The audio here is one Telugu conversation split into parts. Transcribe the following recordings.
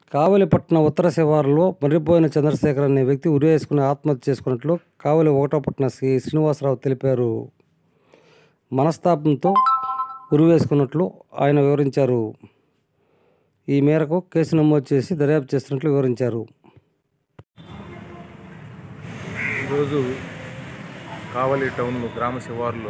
కావలిపట్నం ఉత్తర శివారులో మర్రిపోయిన చంద్రశేఖర్ అనే వ్యక్తి ఉరివేసుకుని ఆత్మహత్య చేసుకున్నట్లు కావలి ఒకటో పట్టణ సి శ్రీనివాసరావు తెలిపారు మనస్తాపంతో ఉరివేసుకున్నట్లు ఆయన వివరించారు ఈ మేరకు కేసు నమోదు చేసి దర్యాప్తు చేస్తున్నట్లు వివరించారు ఈరోజు కావలి టౌన్ గ్రామ శివారులో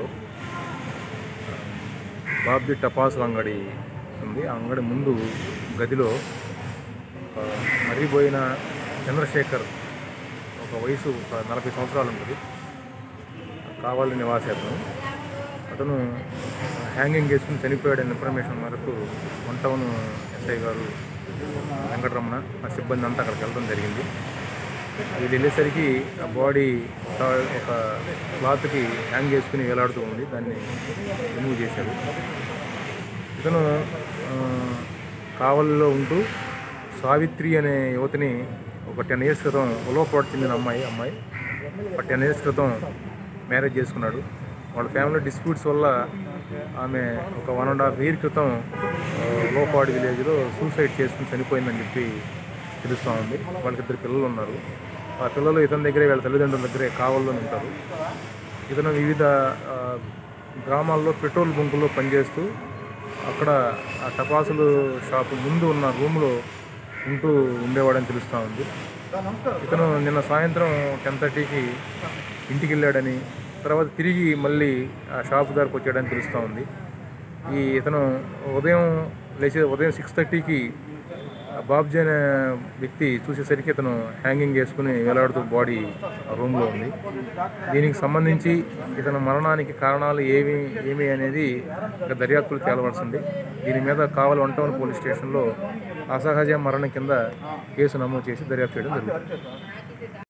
బాబ్జీ టపాసుల అంగడి ఉంది ఆ అంగడి ముందు గదిలో ఒక మర్రిపోయిన చంద్రశేఖర్ ఒక వయసు ఒక నలభై సంవత్సరాలు ఉంటుంది కావలి నివాసి అతను అతను హ్యాంగింగ్ చేసుకుని చనిపోయాడని ఇన్ఫర్మేషన్ మేరకు వన్ టౌన్ ఎస్ఐ గారు వెంకటరమణ ఆ సిబ్బంది అంతా అక్కడికి వెళ్ళడం జరిగింది వీళ్ళు వెళ్ళేసరికి ఆ బాడీ ఒక క్లాత్కి హ్యాంగ్ చేసుకుని వేలాడుతూ ఉంది దాన్ని రిమూవ్ చేశారు ఇతను ఆ, కావలిలో ఉంటూ సావిత్రి అనే యువతిని ఒక టెన్ ఇయర్స్ క్రితం ఉలవపాటు చెందిన అమ్మాయి అమ్మాయి ఒక టెన్ ఇయర్స్ క్రితం మ్యారేజ్ చేసుకున్నాడు వాళ్ళ ఫ్యామిలీ డిస్ప్యూట్స్ వల్ల ఆమె ఒక వన్ అండ్ హాఫ్ ఇయర్ క్రితం ఆ, లోపాడు విలేజ్లో సూసైడ్ చేసుకుని చనిపోయిందని చెప్పి తెలుస్తూ ఉంది వాళ్ళకి ఇద్దరు పిల్లలు ఉన్నారు ఆ పిల్లలు ఇతని దగ్గరే వీళ్ళ తల్లిదండ్రుల దగ్గరే కావల్లో ఉంటారు ఇతను వివిధ ఆ, గ్రామాల్లో పెట్రోల్ బంకుల్లో పనిచేస్తూ అక్కడ ఆ టపాసులు షాపు ముందు ఉన్న రూమ్లో ఉంటూ ఉండేవాడని తెలుస్తూ ఉంది ఇతను నిన్న సాయంత్రం టెన్ థర్టీకి ఇంటికి వెళ్ళాడని తర్వాత తిరిగి మళ్ళీ ఆ షాప్ దగ్గరకు వచ్చాడని తెలుస్తూ ఉంది ఈ ఇతను ఉదయం లేచే ఉదయం సిక్స్ థర్టీకి బాబ్జీ అనే వ్యక్తి చూసేసరికి ఇతను హ్యాంగింగ్ చేసుకుని వేలాడుతూ బాడీ రూమ్లో ఉంది దీనికి సంబంధించి ఇతను మరణానికి కారణాలు ఏమి ఏమి అనేది ఇంకా దర్యాప్తులు తేలవలసి ఉంది దీని మీద కావలి వన్ టౌన్ పోలీస్ స్టేషన్లో అసహజ మరణం కింద కేసు నమోదు చేసి దర్యాప్తు చేయడం జరుగుతుంది